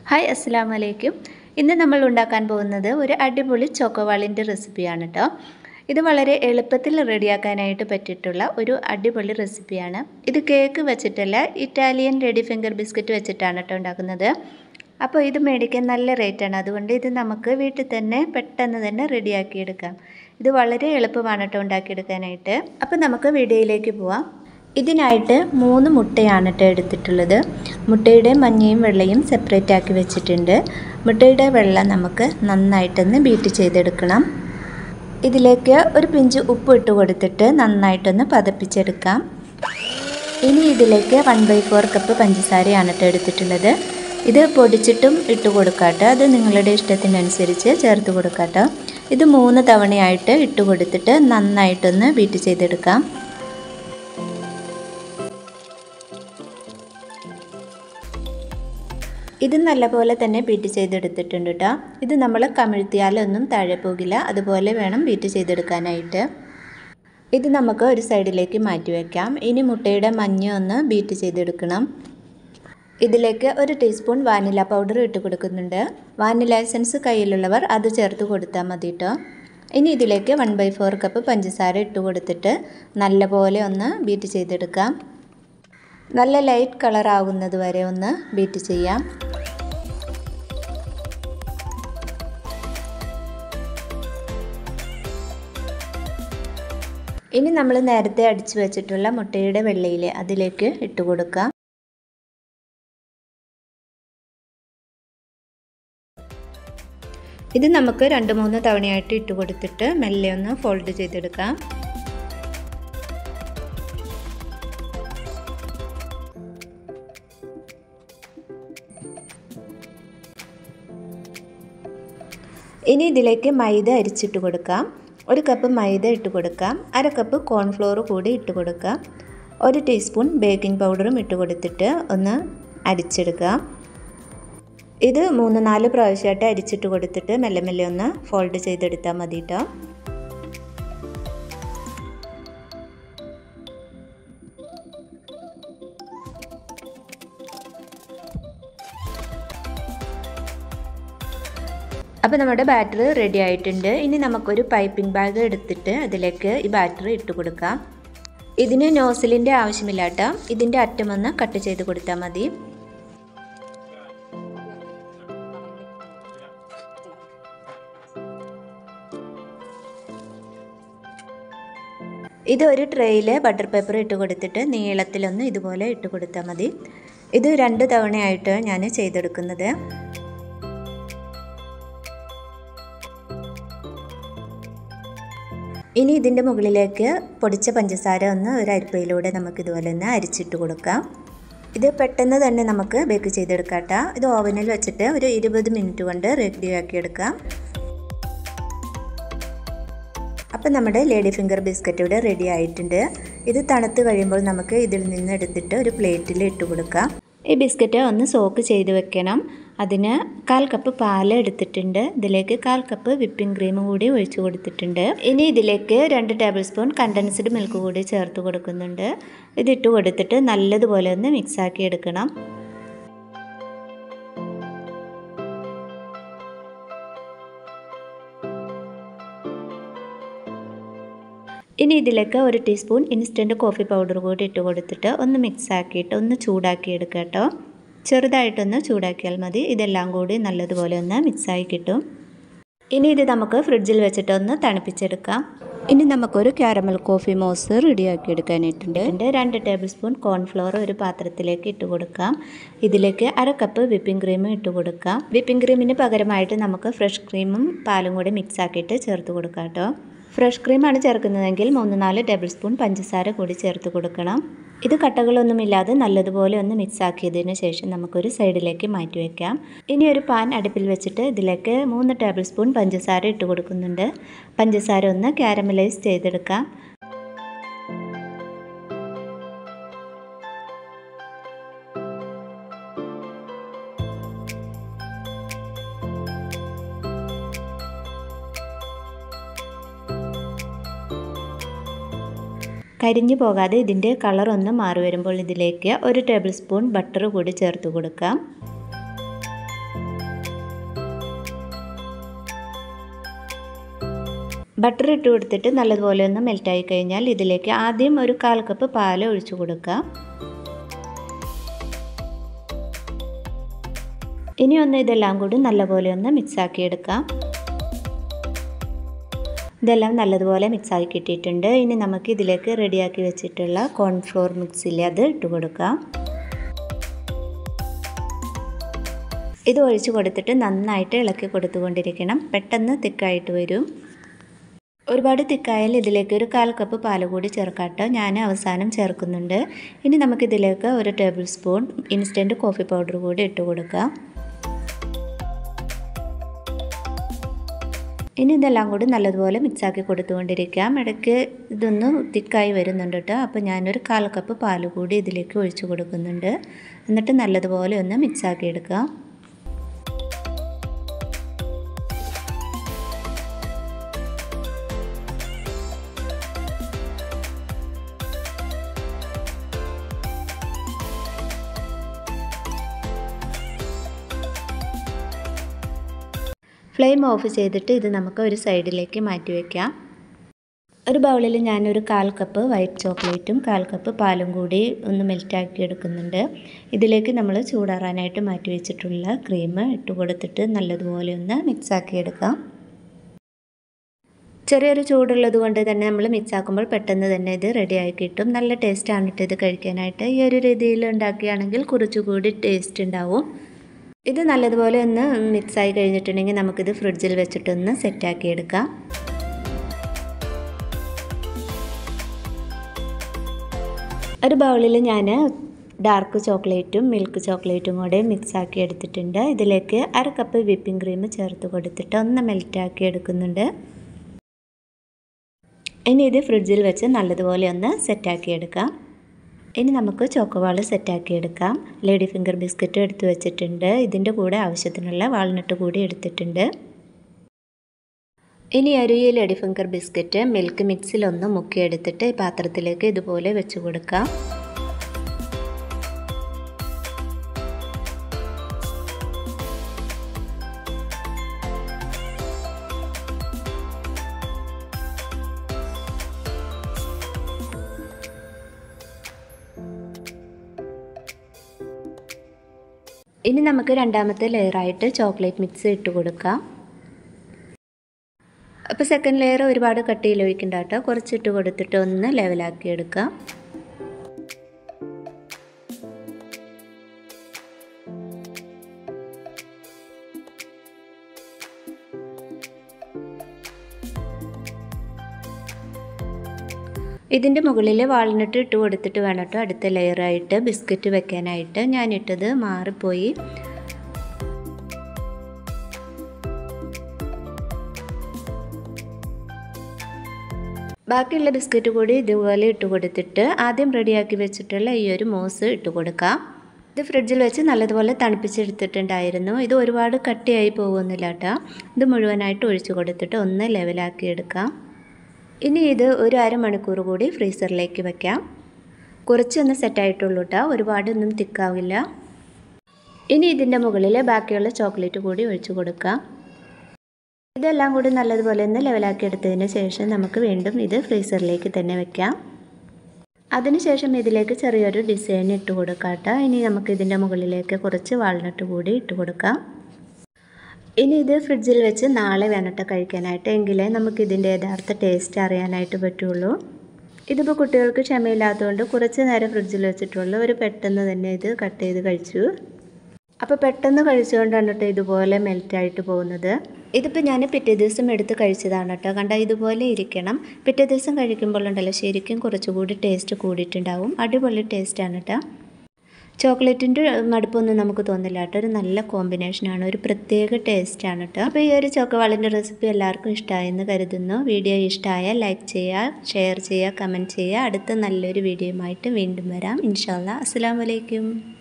hi അസ്സാം വലൈക്കും ഇന്ന് നമ്മൾ ഉണ്ടാക്കാൻ പോകുന്നത് ഒരു അടിപൊളി ചോക്കോവാളിൻ്റെ റെസിപ്പിയാണ് കേട്ടോ ഇത് വളരെ എളുപ്പത്തിൽ റെഡിയാക്കാനായിട്ട് പറ്റിയിട്ടുള്ള ഒരു അടിപൊളി റെസിപ്പിയാണ് ഇത് കേക്ക് വെച്ചിട്ടല്ല ഇറ്റാലിയൻ റെഡി ഫിംഗർ ബിസ്ക്കറ്റ് വെച്ചിട്ടാണ് കേട്ടോ ഉണ്ടാക്കുന്നത് അപ്പോൾ ഇത് മേടിക്കാൻ നല്ല റേറ്റാണ് അതുകൊണ്ട് ഇത് നമുക്ക് വീട്ടിൽ തന്നെ പെട്ടെന്ന് തന്നെ റെഡിയാക്കിയെടുക്കാം ഇത് വളരെ എളുപ്പമാണ് കേട്ടോ ഉണ്ടാക്കിയെടുക്കാനായിട്ട് അപ്പോൾ നമുക്ക് വീഡിയോയിലേക്ക് പോവാം ഇതിനായിട്ട് മൂന്ന് മുട്ടയാണ് കേട്ടോ എടുത്തിട്ടുള്ളത് മുട്ടയുടെ മഞ്ഞയും വെള്ളയും സെപ്പറേറ്റ് ആക്കി വെച്ചിട്ടുണ്ട് മുട്ടയുടെ വെള്ള നമുക്ക് നന്നായിട്ടൊന്ന് ബീറ്റ് ചെയ്തെടുക്കണം ഇതിലേക്ക് ഒരു പിഞ്ച് ഉപ്പ് ഇട്ട് കൊടുത്തിട്ട് നന്നായിട്ടൊന്ന് പതപ്പിച്ചെടുക്കാം ഇനി ഇതിലേക്ക് വൺ ബൈ ഫോർ കപ്പ് പഞ്ചസാരയാണ് കേട്ടോ എടുത്തിട്ടുള്ളത് ഇത് പൊടിച്ചിട്ടും ഇട്ട് കൊടുക്കാട്ടോ അത് നിങ്ങളുടെ ഇഷ്ടത്തിനനുസരിച്ച് ചേർത്ത് കൊടുക്കാട്ടോ ഇത് മൂന്ന് തവണയായിട്ട് ഇട്ട് കൊടുത്തിട്ട് നന്നായിട്ടൊന്ന് ബീറ്റ് ചെയ്തെടുക്കാം ഇത് നല്ലപോലെ തന്നെ ബീറ്റ് ചെയ്തെടുത്തിട്ടുണ്ട് കേട്ടോ ഇത് നമ്മൾ കമിഴ്ത്തിയാലൊന്നും താഴെ പോകില്ല അതുപോലെ വേണം ബീറ്റ് ചെയ്തെടുക്കാനായിട്ട് ഇത് നമുക്ക് ഒരു സൈഡിലേക്ക് മാറ്റി വയ്ക്കാം ഇനി മുട്ടയുടെ മഞ്ഞ ഒന്ന് ബീറ്റ് ചെയ്തെടുക്കണം ഇതിലേക്ക് ഒരു ടീസ്പൂൺ വാനില പൗഡർ ഇട്ട് കൊടുക്കുന്നുണ്ട് വാനില എസൻസ് കയ്യിലുള്ളവർ അത് ചേർത്ത് കൊടുത്താൽ മതി കേട്ടോ ഇനി ഇതിലേക്ക് വൺ ബൈ ഫോർ കപ്പ് പഞ്ചസാര ഇട്ട് കൊടുത്തിട്ട് നല്ലപോലെ ഒന്ന് ബീറ്റ് ചെയ്തെടുക്കാം നല്ല ലൈറ്റ് കളർ ആകുന്നത് വരെ ഒന്ന് ബീറ്റ് ചെയ്യാം ഇനി നമ്മൾ നേരത്തെ അടിച്ചു വെച്ചിട്ടുള്ള മുട്ടയുടെ വെള്ളയിൽ അതിലേക്ക് ഇട്ട് കൊടുക്കാം ഇത് നമുക്ക് രണ്ട് മൂന്ന് തവണയായിട്ട് ഇട്ട് കൊടുത്തിട്ട് മെല്ലെ ഒന്ന് ഫോൾഡ് ചെയ്തെടുക്കാം ഇനി ഇതിലേക്ക് മൈദ അരിച്ചിട്ട് കൊടുക്കാം ഒരു കപ്പ് മൈദ ഇട്ട് കൊടുക്കാം അര കപ്പ് കോൺഫ്ലോർ കൂടി ഇട്ട് കൊടുക്കാം ഒരു ടീസ്പൂൺ ബേക്കിംഗ് പൗഡറും ഇട്ട് കൊടുത്തിട്ട് ഒന്ന് അരിച്ചെടുക്കാം ഇത് മൂന്ന് നാല് പ്രാവശ്യമായിട്ട് അരിച്ചിട്ട് കൊടുത്തിട്ട് മെല്ലെ മെല്ലെ ഒന്ന് ഫോൾഡ് ചെയ്തെടുത്താൽ മതി കേട്ടോ അപ്പോൾ നമ്മുടെ ബാറ്റർ റെഡി ആയിട്ടുണ്ട് ഇനി നമുക്കൊരു പൈപ്പിംഗ് ബാഗ് എടുത്തിട്ട് അതിലേക്ക് ഈ ബാറ്റർ ഇട്ട് കൊടുക്കാം ഇതിന് നോസിലിൻ്റെ ആവശ്യമില്ല കേട്ടോ ഇതിൻ്റെ അറ്റമൊന്ന് കട്ട് ചെയ്ത് കൊടുത്താൽ മതി ഇത് ഒരു ട്രേയിൽ ബട്ടർ പേപ്പർ ഇട്ട് കൊടുത്തിട്ട് നീളത്തിലൊന്ന് ഇതുപോലെ ഇട്ട് കൊടുത്താൽ മതി ഇത് രണ്ട് തവണയായിട്ട് ഞാൻ ചെയ്തെടുക്കുന്നത് ഇനി ഇതിൻ്റെ മുകളിലേക്ക് പൊടിച്ച പഞ്ചസാര ഒന്ന് ഒരു അരിപ്പയിലൂടെ നമുക്ക് ഇതുപോലെ ഒന്ന് അരിച്ചിട്ട് കൊടുക്കാം ഇത് പെട്ടെന്ന് തന്നെ നമുക്ക് ബേക്ക് ചെയ്തെടുക്കാം കേട്ടോ ഇത് ഓവനിൽ വെച്ചിട്ട് ഒരു ഇരുപത് മിനിറ്റ് കൊണ്ട് റെഡിയാക്കി എടുക്കാം അപ്പം നമ്മുടെ ലേഡി ഫിംഗർ ബിസ്ക്കറ്റ് ഇവിടെ റെഡി ആയിട്ടുണ്ട് ഇത് തണുത്ത് കഴിയുമ്പോൾ നമുക്ക് ഇതിൽ നിന്ന് എടുത്തിട്ട് ഒരു പ്ലേറ്റിൽ ഇട്ട് കൊടുക്കാം ഈ ബിസ്ക്കറ്റ് ഒന്ന് സോക്ക് ചെയ്ത് വെക്കണം അതിന് കാൽ കപ്പ് പാൽ എടുത്തിട്ടുണ്ട് ഇതിലേക്ക് കാൽ കപ്പ് വിപ്പിംഗ് ക്രീം കൂടി ഒഴിച്ചു കൊടുത്തിട്ടുണ്ട് ഇനി ഇതിലേക്ക് രണ്ട് ടേബിൾ സ്പൂൺ കണ്ടൻസ്ഡ് മിൽക്ക് കൂടി ചേർത്ത് കൊടുക്കുന്നുണ്ട് ഇതിട്ട് കൊടുത്തിട്ട് നല്ലതുപോലെ ഒന്ന് മിക്സാക്കി എടുക്കണം ഇനി ഇതിലേക്ക് ഒരു ടീസ്പൂൺ ഇൻസ്റ്റൻറ്റ് കോഫി പൗഡർ കൂടി ഇട്ട് കൊടുത്തിട്ട് ഒന്ന് മിക്സ് ആക്കിയിട്ട് ഒന്ന് ചൂടാക്കി എടുക്കുക കേട്ടോ ചെറുതായിട്ടൊന്ന് ചൂടാക്കിയാൽ മതി ഇതെല്ലാം കൂടി നല്ലതുപോലെ ഒന്ന് മിക്സായി കിട്ടും ഇനി ഇത് നമുക്ക് ഫ്രിഡ്ജിൽ വെച്ചിട്ട് ഒന്ന് തണുപ്പിച്ചെടുക്കാം ഇനി നമുക്കൊരു ക്യാരമൽ കോഫി മോസ് റെഡിയാക്കി എടുക്കാനായിട്ടുണ്ട് എൻ്റെ രണ്ട് ടേബിൾ സ്പൂൺ കോൺഫ്ലവർ ഒരു പാത്രത്തിലേക്ക് ഇട്ട് കൊടുക്കാം ഇതിലേക്ക് അര കപ്പ് വിപ്പിംഗ് ക്രീം ഇട്ട് കൊടുക്കാം വിപ്പിംഗ് ക്രീമിന് പകരമായിട്ട് നമുക്ക് ഫ്രഷ് ക്രീമും പാലും കൂടി മിക്സ് ആക്കിയിട്ട് ചേർത്ത് കൊടുക്കാം കേട്ടോ ഫ്രഷ് ക്രീമാണ് ചേർക്കുന്നതെങ്കിൽ മൂന്ന് നാല് ടേബിൾ സ്പൂൺ പഞ്ചസാര കൂടി ചേർത്ത് കൊടുക്കണം ഇത് കട്ടകളൊന്നുമില്ലാതെ നല്ലതുപോലെ ഒന്ന് മിക്സ് ആക്കിയതിന് ശേഷം നമുക്കൊരു സൈഡിലേക്ക് മാറ്റി വയ്ക്കാം ഇനി ഒരു പാൻ അടുപ്പിൽ വെച്ചിട്ട് ഇതിലേക്ക് മൂന്ന് ടേബിൾ സ്പൂൺ പഞ്ചസാര ഇട്ട് കൊടുക്കുന്നുണ്ട് പഞ്ചസാര ഒന്ന് കാരമലൈസ് ചെയ്തെടുക്കാം കരിഞ്ഞു പോകാതെ ഇതിൻ്റെ കളർ ഒന്ന് മാറി വരുമ്പോൾ ഇതിലേക്ക് ഒരു ടേബിൾ സ്പൂൺ ബട്ടർ കൂടി ചേർത്ത് കൊടുക്കാം ബട്ടർ ഇട്ട് കൊടുത്തിട്ട് നല്ലതുപോലെ ഒന്ന് മെൽറ്റായി കഴിഞ്ഞാൽ ഇതിലേക്ക് ആദ്യം ഒരു കാൽ കപ്പ് പാൽ ഒഴിച്ചു കൊടുക്കുക ഇനി ഒന്ന് ഇതെല്ലാം കൂടി നല്ലപോലെ ഒന്ന് മിക്സാക്കി എടുക്കാം ഇതെല്ലാം നല്ലതുപോലെ മിക്സാക്കി കിട്ടിയിട്ടുണ്ട് ഇനി നമുക്ക് ഇതിലേക്ക് റെഡിയാക്കി വെച്ചിട്ടുള്ള കോൺഫ്ലോർ മിക്സിൽ അത് ഇട്ട് കൊടുക്കാം ഇത് ഒഴിച്ച് കൊടുത്തിട്ട് നന്നായിട്ട് ഇളക്കി കൊടുത്തുകൊണ്ടിരിക്കണം പെട്ടെന്ന് തിക്കായിട്ട് വരും ഒരുപാട് തിക്കായാൽ ഇതിലേക്ക് ഒരു കാൽ കപ്പ് പാൽ കൂടി ചേർക്കാട്ടോ ഞാൻ അവസാനം ചേർക്കുന്നുണ്ട് ഇനി നമുക്കിതിലേക്ക് ഒരു tablespoon instant coffee powder കൂടി ഇട്ട് കൊടുക്കാം ഇനി ഇതെല്ലാം കൂടി നല്ലതുപോലെ മിക്സാക്കി കൊടുത്തുകൊണ്ടിരിക്കാം ഇടയ്ക്ക് ഇതൊന്ന് തിക്കായി വരുന്നുണ്ട് കേട്ടോ അപ്പോൾ ഞാനൊരു കാൽ കപ്പ് പാൽ കൂടി ഇതിലേക്ക് ഒഴിച്ചു കൊടുക്കുന്നുണ്ട് എന്നിട്ട് നല്ലതുപോലെ ഒന്ന് മിക്സാക്കി എടുക്കാം ഫ്ലെയിം ഓഫ് ചെയ്തിട്ട് ഇത് നമുക്ക് ഒരു സൈഡിലേക്ക് മാറ്റി വയ്ക്കാം ഒരു ബൗളിൽ ഞാനൊരു കാൽ കപ്പ് വൈറ്റ് ചോക്ലേറ്റും കാൽ കപ്പ് പാലും കൂടി ഒന്ന് മെൽറ്റാക്കി എടുക്കുന്നുണ്ട് ഇതിലേക്ക് നമ്മൾ ചൂടാറാനായിട്ട് മാറ്റി വെച്ചിട്ടുള്ള ക്രീം ഇട്ട് കൊടുത്തിട്ട് നല്ലതുപോലെ ഒന്ന് മിക്സാക്കി എടുക്കാം ചെറിയൊരു ചൂടുള്ളത് കൊണ്ട് തന്നെ നമ്മൾ മിക്സ് ആക്കുമ്പോൾ പെട്ടെന്ന് തന്നെ ഇത് റെഡിയായി കിട്ടും നല്ല ടേസ്റ്റാണ് കേട്ടോ ഇത് കഴിക്കാനായിട്ട് ഈ ഒരു രീതിയിൽ ഉണ്ടാക്കുകയാണെങ്കിൽ കുറച്ചുകൂടി ടേസ്റ്റ് ഉണ്ടാവും ഇത് നല്ലതുപോലെ ഒന്ന് മിക്സായി കഴിഞ്ഞിട്ടുണ്ടെങ്കിൽ നമുക്കിത് ഫ്രിഡ്ജിൽ വെച്ചിട്ടൊന്ന് സെറ്റാക്കി എടുക്കാം ഒരു ബൗളിൽ ഞാൻ ഡാർക്ക് ചോക്ലേറ്റും മിൽക്ക് ചോക്ലേറ്റും കൂടെ മിക്സാക്കി എടുത്തിട്ടുണ്ട് ഇതിലേക്ക് അര കപ്പ് വിപ്പിംഗ് ക്രീം ചേർത്ത് കൊടുത്തിട്ട് ഒന്ന് മെൽറ്റാക്കി എടുക്കുന്നുണ്ട് ഇനി ഇത് ഫ്രിഡ്ജിൽ വെച്ച് നല്ലതുപോലെ ഒന്ന് സെറ്റാക്കി എടുക്കാം ഇനി നമുക്ക് ചോക്കോവാൾ സെറ്റാക്കി എടുക്കാം ലേഡി ഫിംഗർ ബിസ്ക്കറ്റ് എടുത്ത് വെച്ചിട്ടുണ്ട് ഇതിൻ്റെ കൂടെ ആവശ്യത്തിനുള്ള വാൾനട്ട് കൂടി എടുത്തിട്ടുണ്ട് ഇനി ഒരു ഈ ലേഡി ഫിംഗർ ബിസ്ക്കറ്റ് മിൽക്ക് മിക്സിലൊന്ന് മുക്കിയെടുത്തിട്ട് ഈ പാത്രത്തിലേക്ക് ഇതുപോലെ വെച്ച് കൊടുക്കാം ഇനി നമുക്ക് രണ്ടാമത്തെ ലെയറായിട്ട് ചോക്ലേറ്റ് മിക്സ് ഇട്ട് കൊടുക്കാം അപ്പോൾ സെക്കൻഡ് ലെയർ ഒരുപാട് കട്ടിയിൽ ഒഴിക്കണ്ട കേട്ടോ കുറച്ചിട്ട് കൊടുത്തിട്ട് ഒന്ന് ലെവലാക്കി എടുക്കാം ഇതിൻ്റെ മുകളിൽ വാൾനട്ട് ഇട്ട് കൊടുത്തിട്ട് വേണം കേട്ടോ അടുത്ത ലെയറായിട്ട് ബിസ്ക്കറ്റ് വെക്കാനായിട്ട് ഞാനിട്ടത് മാറിപ്പോയി ബാക്കിയുള്ള ബിസ്ക്കറ്റ് കൂടി ഇതുപോലെ ഇട്ട് കൊടുത്തിട്ട് ആദ്യം റെഡിയാക്കി വെച്ചിട്ടുള്ള ഈ ഒരു മോസ് ഇട്ട് കൊടുക്കാം ഇത് ഫ്രിഡ്ജിൽ വെച്ച് നല്ലതുപോലെ തണുപ്പിച്ചെടുത്തിട്ടുണ്ടായിരുന്നു ഇത് ഒരുപാട് കട്ടിയായി പോകുന്നില്ല കേട്ടോ ഇത് മുഴുവനായിട്ട് ഒഴിച്ചു കൊടുത്തിട്ട് ഒന്ന് ലെവലാക്കി എടുക്കാം ഇനി ഇത് ഒരു അരമണിക്കൂർ കൂടി ഫ്രീസറിലേക്ക് വെക്കാം കുറച്ചൊന്ന് സെറ്റായിട്ടുള്ളൂ കേട്ടോ ഒരുപാടൊന്നും തിക്കാവില്ല ഇനി ഇതിൻ്റെ മുകളിൽ ബാക്കിയുള്ള ചോക്ലേറ്റ് കൂടി ഒഴിച്ചു കൊടുക്കാം ഇതെല്ലാം കൂടി നല്ലതുപോലെ ഒന്ന് ലെവലാക്കി എടുത്തതിന് ശേഷം നമുക്ക് വീണ്ടും ഇത് ഫ്രീസറിലേക്ക് തന്നെ വെക്കാം അതിനുശേഷം ഇതിലേക്ക് ചെറിയൊരു ഡിസൈൻ ഇട്ട് കൊടുക്കാം കേട്ടോ ഇനി നമുക്ക് ഇതിൻ്റെ മുകളിലേക്ക് കുറച്ച് വാൾനട്ട് കൂടി ഇട്ട് കൊടുക്കാം ഇനി ഇത് ഫ്രിഡ്ജിൽ വെച്ച് നാളെ വേണം കേട്ടോ കഴിക്കാനായിട്ട് എങ്കിലേ നമുക്ക് ഇതിൻ്റെ യഥാർത്ഥ ടേസ്റ്റ് അറിയാനായിട്ട് പറ്റുള്ളൂ ഇതിപ്പോൾ കുട്ടികൾക്ക് ക്ഷമയില്ലാത്തതുകൊണ്ട് കുറച്ച് നേരം ഫ്രിഡ്ജിൽ വെച്ചിട്ടുള്ളൂ ഒരു പെട്ടെന്ന് തന്നെ ഇത് കട്ട് ചെയ്ത് കഴിച്ചു അപ്പോൾ പെട്ടെന്ന് കഴിച്ചുകൊണ്ടാണ് കേട്ടോ ഇതുപോലെ മെൽറ്റായിട്ട് പോകുന്നത് ഇതിപ്പോൾ ഞാൻ പിറ്റേ ദിവസം എടുത്ത് കഴിച്ചതാണ് കേട്ടോ കണ്ട ഇതുപോലെ ഇരിക്കണം പിറ്റേ ദിവസം കഴിക്കുമ്പോഴുണ്ടല്ലോ ശരിക്കും കുറച്ചുകൂടി ടേസ്റ്റ് കൂടിയിട്ടുണ്ടാവും അടിപൊളി ടേസ്റ്റാണ് കേട്ടോ ചോക്ലേറ്റിൻ്റെ മടുപ്പൊന്നും നമുക്ക് തോന്നില്ല കേട്ടോ ഒരു നല്ല കോമ്പിനേഷനാണ് ഒരു പ്രത്യേക ടേസ്റ്റാണ് കേട്ടോ അപ്പോൾ ഈ ഒരു ചോക്കവാളിൻ്റെ റെസിപ്പി എല്ലാവർക്കും ഇഷ്ടമായെന്ന് കരുതുന്നു വീഡിയോ ഇഷ്ടമായാൽ ലൈക്ക് ചെയ്യുക ഷെയർ ചെയ്യുക കമൻറ്റ് ചെയ്യുക അടുത്ത നല്ലൊരു വീഡിയോയുമായിട്ട് വീണ്ടും വരാം ഇൻഷാല്ല അസ്സാം വലൈക്കും